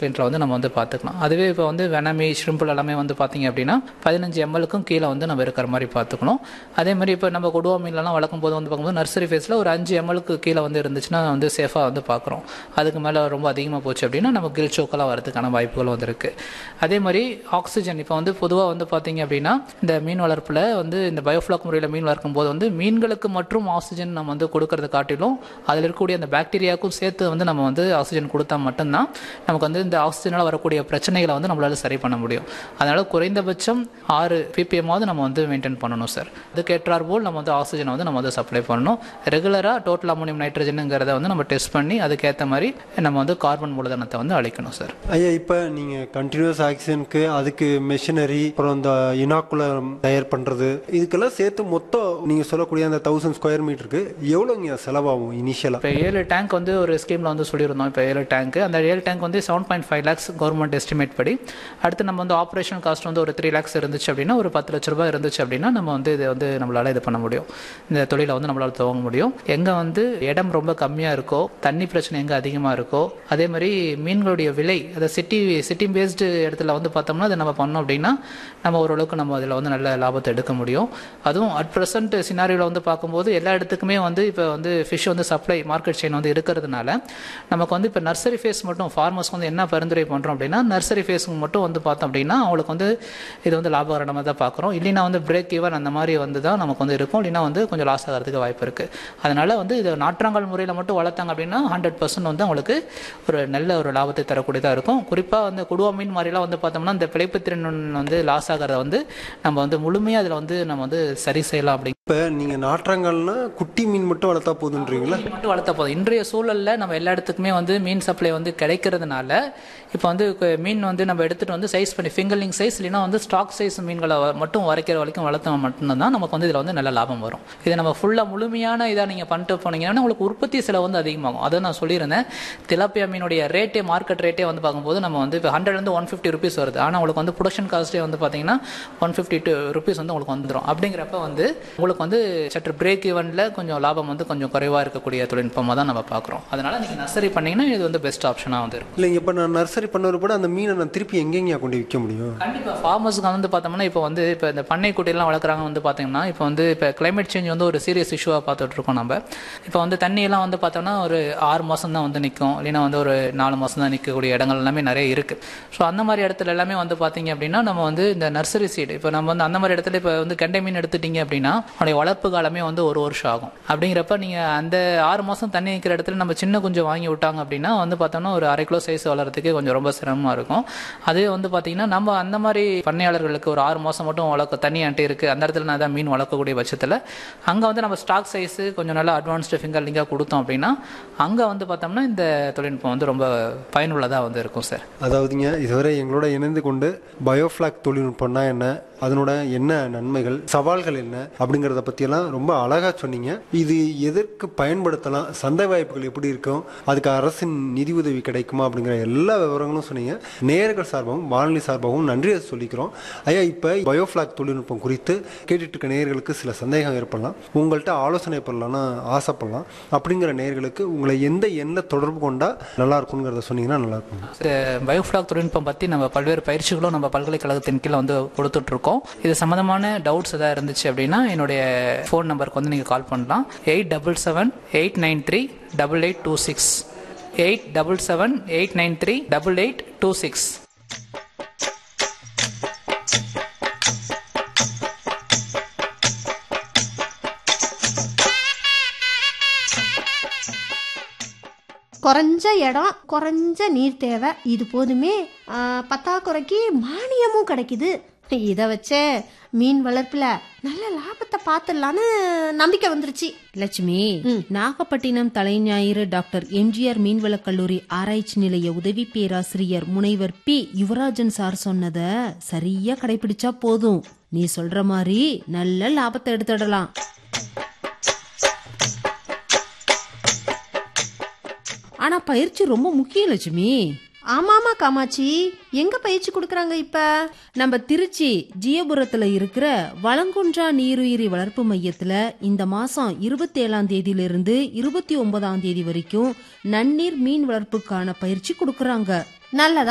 லிட்டரில் வந்து நம்ம வந்து பார்த்துக்கலாம் அதுவே இப்போ வந்து வெனமி ஷ்ரிம்பிள் எல்லாமே வந்து பார்த்தீங்க அப்படின்னா பதினஞ்சு எம்எல்க்கும் கீழே வந்து நம்ம இருக்கிற மாதிரி பார்த்துக்கணும் அதே மாதிரி இப்போ நம்ம கொடுவா மீன்லாம் வளர்க்கும் போது வந்து பார்க்கும்போது நர்சரி ஃபேஸில் ஒரு அஞ்சு எம்எல்க்கு கீழே வந்து இருந்துச்சுன்னா வந்து சேஃபாக வந்து பார்க்குறோம் அதுக்கு மேலே ரொம்ப அதிகமாக போச்சு அப்படின்னா நம்ம கில் சோக்கெல்லாம் வரதுக்கான வாய்ப்புகள் வந்து இருக்குது அதே மாதிரி ஆக்சிஜன் இப்போ வந்து பொதுவாக வந்து பார்த்தீங்க அப்படின்னா இந்த மீன் வளர்ப்பில் வந்து இந்த பயோஃப்ளாக் முறையில் மீன் வளர்க்கும் போது வந்து மீன்களுக்கு மற்றும் ஆக்சிஜன் நம்ம வந்து கொடுக்கறத காட்டிலும் அதில் இருக்கக்கூடிய அந்த பாக்டீரியாவுக்கும் சேர்த்து வந்து நம்ம வந்து ஆக்சிஜன் கொடுத்தா மட்டும்தான் நமக்கு வந்து இந்த ஆக்சிஜனால் வரக்கூடிய பிரச்சனைகளை வந்து நம்மளால சரி பண்ண முடியும் அதனால் குறைந்தபட்சம் ஆறு பிபிஎம்மாவது நம்ம வந்து மெயின்டைன் பண்ணணும் சார் அதுக்கேற்றார் போல் நம்ம வந்து ஆக்சிஜனை வந்து நம்ம வந்து சப்ளை பண்ணணும் ரெகுலராக டோட்டல் அமோனியம் நைட்ரஜனுங்கிறத வந்து நம்ம டெஸ்ட் பண்ணி அதுக்கேற்ற மாதிரி நம்ம வந்து கார்பன் மூலதனத்தை வந்து அழிக்கணும் சார் ஐயா இப்போ நீங்கள் கண்டினியூஸ் ஆக்சிஜனுக்கு அதுக்கு மெஷினரி அப்புறம் இந்த இனாக்குலம் தயார் பண்ணுறது இதுக்கெல்லாம் சேர்த்து மொத்தம் நீங்கள் சொல்லக்கூடிய அந்த தௌசண்ட் ஸ்கொயர் மீட்டருக்கு எவ்வளோங்க செலவாகும் இனிஷியலாக இப்போ ஏழு டேங்க் வந்து ஒரு ஸ்கீமில் வந்து சொல்லியிருந்தோம் இப்போ ஏழு டேங்க் அந்த ஏழு டேங்க் வந்து seven point five lakhs government estimate படி அடுத்து நம்ம வந்து ஆப்ரேஷன் காஸ்ட் வந்து ஒரு த்ரீ லேக்ஸ் இருந்துச்சு அப்படின்னா ஒரு பத்து லட்ச ரூபாய் இருந்துச்சு அப்படின்னா நம்ம வந்து இதை வந்து நம்மளால் இது பண்ண முடியும் இந்த தொழிலை வந்து நம்மளால் துவங்க முடியும் எங்கே வந்து இடம் ரொம்ப கம்மியாக இருக்கோ தண்ணி பிரச்சனை எங்கே அதிகமாக இருக்கோ அதே மாதிரி மீன்களுடைய விலை அதை சிட்டி சிட்டி பேஸ்டு இடத்துல வந்து பார்த்தோம்னா அதை நம்ம பண்ணோம் அப்படின்னா நம்ம ஓரளவுக்கு நம்ம அதில் வந்து நல்ல லாபத்தை எடுக்க முடியும் அதுவும் அட் ப்ரெசென்ட் சினாரியோவில் வந்து பார்க்கும்போது எல்லா இடத்துக்குமே வந்து இப்போ வந்து ஃபிஷ் வந்து சப்ளை மார்க்கெட் செயின் வந்து இருக்கிறதுனால நமக்கு வந்து இப்போ நர்சரி ஃபேஸ் மட்டும் ஃபார்மர்ஸ்க்கு வந்து என்ன பரிந்துரை பண்ணுறோம் அப்படின்னா நர்சரி ஃபேஸுக்கு மட்டும் வந்து பார்த்தோம் அப்படின்னா அவங்களுக்கு வந்து இது வந்து லாபகரமாக தான் பார்க்குறோம் இல்லைன்னா வந்து பிரேக் ஈவன் அந்த மாதிரி வந்து தான் நமக்கு வந்து இருக்கும் இல்லைன்னா வந்து கொஞ்சம் லாஸ் ஆகிறதுக்கு வாய்ப்பு இருக்குது அதனால் வந்து இது நாற்றாங்கல் முறையில் மட்டும் வளர்த்தாங்க அப்படின்னா ஹண்ட்ரட் பர்சன்ட் வந்து அவங்களுக்கு ஒரு நல்ல ஒரு லாபத்தை தரக்கூடியதாக இருக்கும் குறிப்பாக வந்து குடுவா மீன் மாதிரிலாம் வந்து பார்த்தோம்னா இந்த பிழைப்புத்திறன் வந்து லாஸ் ஆகிறத வந்து நம்ம வந்து முழுமையாக அதில் வந்து நம்ம வந்து சரி செய்யலாம் அப்படிங்க இப்போ நீங்கள் நாற்றாங்கல்னா குட்டி மீன் மட்டும் வளர்த்தா போதுன்றீங்களா மீன் மட்டும் வளர்த்தா போதும் இன்றைய சூழலில் நம்ம எல்லா இடத்துக்குமே வந்து மீன் சப்ளை வந்து கிடைக்கிறதுனால இப்போ வந்து கு- மீன் வந்து நம்ம எடுத்துகிட்டு வந்து சைஸ் பண்ணி ஃபிங்கர்லிங் சைஸ் இல்லைன்னா வந்து ஸ்டாக் சைஸ் மீன்களை வ- மட்டும் வரைக்கிற வரைக்கும் வளர்த்தா மட்டும்தான் நமக்கு வந்து இதில் வந்து நல்ல லாபம் வரும் இதை நம்ம ஃபுல்லாக முழுமையான இதாக நீங்கள் பண்ணிட்டு போனீங்கன்னா உங்களுக்கு உற்பத்தி செலவு வந்து அதிகமாகும் அதை நான் சொல்லியிருந்தேன் திலாப்பியா மீனுடைய ரேட்டே மார்க்கெட் ரேட்டே வந்து பார்க்கும்போது நம்ம வந்து இப்போ ஹண்ட்ரட்லேருந்து ஒன் ஃபிஃப்டி ருபீஸ் வருது ஆனால் உங்களுக்கு வந்து ப்ரொடக்ஷன் காஸ்ட்டே வந்து பார்த்தீங்கன்னா ஒன் ஃபிஃப்டி டூ ருபீஸ் வந்து உங்களுக்கு வந்துடும் அப்படிங்கிறப்ப வந்து உங்களுக்கு வந்து சற்று பிரேக் ஈவனில் கொஞ்சம் லாபம் வந்து கொஞ்சம் குறைவாக இருக்கக்கூடிய தொழில்நுட்பமாக தான் நம்ம பார்க்குறோம் அதனால் நீங்கள் நர்சரி பண்ணீங்கன்னா இது வந்து பெஸ்ட் ஆப்ஷனாக வந்து இருக்கும் இல்லைங்க இப்போ நான் நர்சரி பண்ணவர் கூட அந்த மீனை நான் திருப்பி எங்கெங்கயா கொண்டு விற்க முடியும் கண்டிப்பாக ஃபார்மர்ஸுக்கு வந்து பார்த்தோம்னா இப்போ வந்து இப்போ இந்த பண்ணை குட்டியெல்லாம் வளர்க்குறாங்க வந்து பார்த்தீங்கன்னா இப்போ வந்து இப்போ climate சேஞ்ச் வந்து ஒரு சீரியஸ் இஷ்யூவாக பார்த்துட்டு இருக்கோம் நம்ம இப்போ வந்து தண்ணியெல்லாம் வந்து பார்த்தோம்னா ஒரு ஆறு மாதம் தான் வந்து நிற்கும் இல்லைன்னா வந்து ஒரு நாலு மாதம் தான் நிற்கக்கூடிய இடங்கள் எல்லாமே நிறைய இருக்குது ஸோ அந்த மாதிரி இடத்துல எல்லாமே வந்து பார்த்தீங்க அப்படின்னா நம்ம வந்து இந்த நர்சரி சீடு இப்போ நம்ம வந்து அந்த மாதிரி இடத்துல இப்போ வந்து கெண்டை மீன் எடுத்துட்டீங்க அப்படின்னா அதோடைய வளர்ப்பு காலமே வந்து ஒரு வருஷம் ஆகும் அப்படிங்கிறப்ப நீங்கள் அந்த ஆறு மாதம் தண்ணி நிற்கிற இடத்துல நம்ம சின்ன குஞ்சு வாங்கி விட்டாங்க அப்படின்னா வந்து பார்த்தோம்னா ஒரு அரை கிலோ சைஸ் வளர்கிறதுக்கே கொஞ்சம் ரொம்ப சிரமமாக இருக்கும் அதே வந்து பார்த்தீங்கன்னா நம்ம அந்த மாதிரி பண்ணையாளர்களுக்கு ஒரு ஆறு மாதம் மட்டும் வளர்க்க தண்ணி அண்டை இருக்குது அந்த இடத்துல நான் தான் மீன் வளர்க்கக்கூடிய பட்சத்தில் அங்கே வந்து நம்ம ஸ்டாக் சைஸு கொஞ்சம் நல்லா அட்வான்ஸ்டு ஃபிங்கர் லிங்காக கொடுத்தோம் அப்படின்னா அங்கே வந்து பார்த்தோம்னா இந்த தொழில்நுட்பம் வந்து ரொம்ப பயனுள்ளதாக வந்து இருக்கும் சார் அதாவதுங்க இதுவரை எங்களோட இணைந்து கொண்டு பயோஃப்ளாக் தொழில்நுட்பம்னா என்ன அதனோட என்ன நன்மைகள் சவால்கள் என்ன அப்படிங்கிறத பற்றியெல்லாம் ரொம்ப அழகாக சொன்னீங்க இது எதற்கு பயன்படுத்தலாம் சந்தை வாய்ப்புகள் எப்படி இருக்கும் அதுக்கு அரசின் நிதி உதவி கிடைக்குமா அப்படிங்கிற எல்லா விவரங்களும் சொன்னீங்க நேயர்கள் சார்பாகவும் வானொலி சார்பாகவும் நன்றியை சொல்லிக்கிறோம் ஐயா இப்போ பயோஃப்ளாக் தொழில்நுட்பம் குறித்து கேட்டுட்டு இருக்க நேயர்களுக்கு சில சந்தேகம் ஏற்படலாம் உங்கள்கிட்ட ஆலோசனை பண்ணலாம்னு ஆசைப்படலாம் அப்படிங்கிற நேயர்களுக்கு உங்களை எந்த எண்ண தொடர்பு கொண்டா நல்லா இருக்குங்கிறத சொன்னீங்கன்னா நல்லா இருக்கும் பயோஃப்ளாக் தொழில்நுட்பம் பற்றி நம்ம பல்வேறு பயிற்சிகளும் நம்ம பல்கலைக்கழகத்தின் கீழே வந்து கொடுத்துட்ருக்கோம் இது சம்மந்தமான டவுட்ஸ் எதாவது இருந்துச்சு அப்படின்னா என்னுடைய ஃபோன் நம்பருக்கு வந்து நீங்கள் கால் பண்ணலாம் eight double seven eight nine three double eight two six eight double seven eight nine three double eight two six குறைஞ்ச இடம் குறைஞ்ச நீர் தேவை இது போதுமே ஆ, பத்தாக்குறைக்கு மானியமும் கிடைக்குது இதை வச்சே மீன் வளர்ப்புல நல்ல லாபத்தை பார்த்துடலான்னு நம்பிக்கை வந்துருச்சு லட்சுமி நாகப்பட்டினம் தலைஞாயிறு டாக்டர் எம்ஜிஆர் மீன்வளக் கல்லூரி ஆராய்ச்சி நிலைய உதவி பேராசிரியர் முனைவர் பி யுவராஜன் சார் சொன்னத சரியா கடைபிடிச்சா போதும் நீ சொல்ற மாதிரி நல்ல லாபத்தை எடுத்துடலாம் ஆனா பயிற்சி ரொம்ப முக்கியம் லட்சுமி ஆமாமா காமாட்சி எங்க பயிற்சி கொடுக்கறாங்க இப்ப நம்ம திருச்சி ஜியபுரத்துல இருக்கிற வளங்குன்றா நீருயிரி வளர்ப்பு மையத்துல இந்த மாசம் இருபத்தி ஏழாம் தேதியிலிருந்து இருபத்தி ஒன்பதாம் தேதி வரைக்கும் நன்னீர் மீன் வளர்ப்புக்கான பயிற்சி கொடுக்கறாங்க நல்லதா